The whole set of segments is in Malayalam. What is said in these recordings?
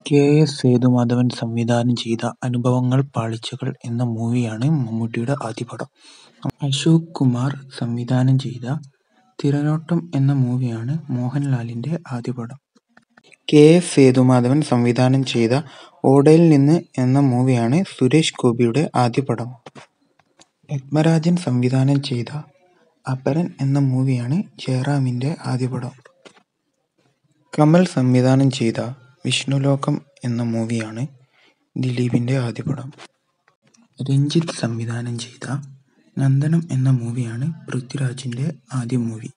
കെ. എസ്. സേതുമാധവൻ സംവിധാനം ചെയ്ത അനുഭവങ്ങൾ പാളിച്ചകൾ എന്ന മൂവിയാണ് മമ്മൂട്ടിയുടെ ആദ്യ പടം. അശോക് കുമാർ സംവിധാനം ചെയ്ത തിരനോട്ടം എന്ന മൂവിയാണ് മോഹൻലാലിന്റെ ആദ്യ പടം. കെ. എസ്. സേതുമാധവൻ സംവിധാനം ചെയ്ത ഓടയിൽ നിന്ന് എന്ന മൂവിയാണ് സുരേഷ് ഗോപിയുടെ ആദ്യ പടം. പത്മരാജൻ സംവിധാനം ചെയ്ത അപരൻ എന്ന മൂവിയാണ് ജയറാമിന്റെ ആദ്യ പടം. കമൽ സംവിധാനം ചെയ്ത വിഷ്ണുലോകം എന്ന മൂവിയാണ് ദിലീപിന്റെ ആദ്യ പടം. രഞ്ജിത്ത് സംവിധാനം ചെയ്ത നന്ദനം എന്ന മൂവിയാണ് പൃഥ്വിരാജിന്റെ ആദ്യ മൂവി.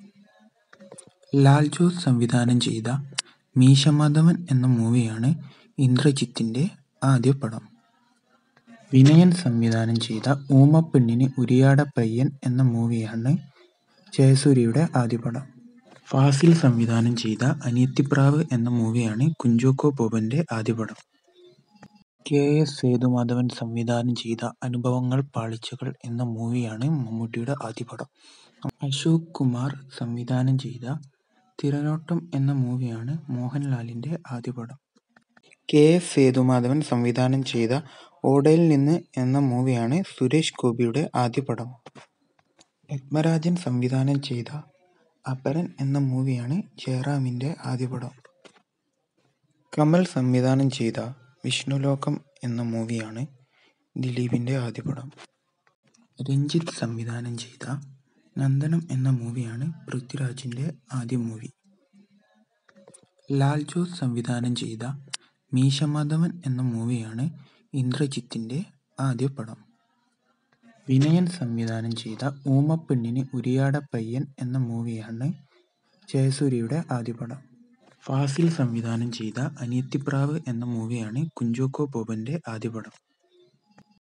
ലാൽ ജോസ് സംവിധാനം ചെയ്ത മീശമാധവൻ എന്ന മൂവിയാണ് ഇന്ദ്രജിത്തിന്റെ ആദ്യ പടം. വിനയൻ സംവിധാനം ചെയ്ത ഊമപ്പെണ്ണിന് ഉരിയാട പയ്യൻ എന്ന മൂവിയാണ് ജയസൂര്യയുടെ ആദ്യ പടം. ഫാസിൽ സംവിധാനം ചെയ്ത അനിയത്തിപ്രാവ് എന്ന മൂവിയാണ് കുഞ്ചാക്കോ ബോബന്റെ ആദ്യ പടം. കെ. എസ്. സേതുമാധവൻ സംവിധാനം ചെയ്ത അനുഭവങ്ങൾ പാളിച്ചകൾ എന്ന മൂവിയാണ് മമ്മൂട്ടിയുടെ ആദ്യ പടം. അശോക് കുമാർ സംവിധാനം ചെയ്ത തിരനോട്ടം എന്ന മൂവിയാണ് മോഹൻലാലിന്റെ ആദ്യ പടം. കെ. എസ്. സേതുമാധവൻ സംവിധാനം ചെയ്ത ഓടയിൽ നിന്ന് എന്ന മൂവിയാണ് സുരേഷ് ഗോപിയുടെ ആദ്യ പടം. പത്മരാജൻ സംവിധാനം ചെയ്ത അപരൻ എന്ന മൂവിയാണ് ജയറാമിന്റെ ആദ്യ പടം. കമൽ സംവിധാനം ചെയ്ത വിഷ്ണുലോകം എന്ന മൂവിയാണ് ദിലീപിന്റെ ആദ്യ പടം. രഞ്ജിത്ത് സംവിധാനം ചെയ്ത നന്ദനം എന്ന മൂവിയാണ് പൃഥ്വിരാജിന്റെ ആദ്യ മൂവി. ലാൽ ജോസ് സംവിധാനം ചെയ്ത മീശമാധവൻ എന്ന മൂവിയാണ് ഇന്ദ്രജിത്തിന്റെ ആദ്യ പടം. വിനയൻ സംവിധാനം ചെയ്ത ഊമപ്പെണ്ണിന് ഉരിയാട പയ്യൻ എന്ന മൂവിയാണ് ജയസൂര്യയുടെ ആദ്യ പടം. ഫാസിൽ സംവിധാനം ചെയ്ത അനിയത്തിപ്രാവ് എന്ന മൂവിയാണ് കുഞ്ചാക്കോ ബോബന്റെ ആദ്യ പടം.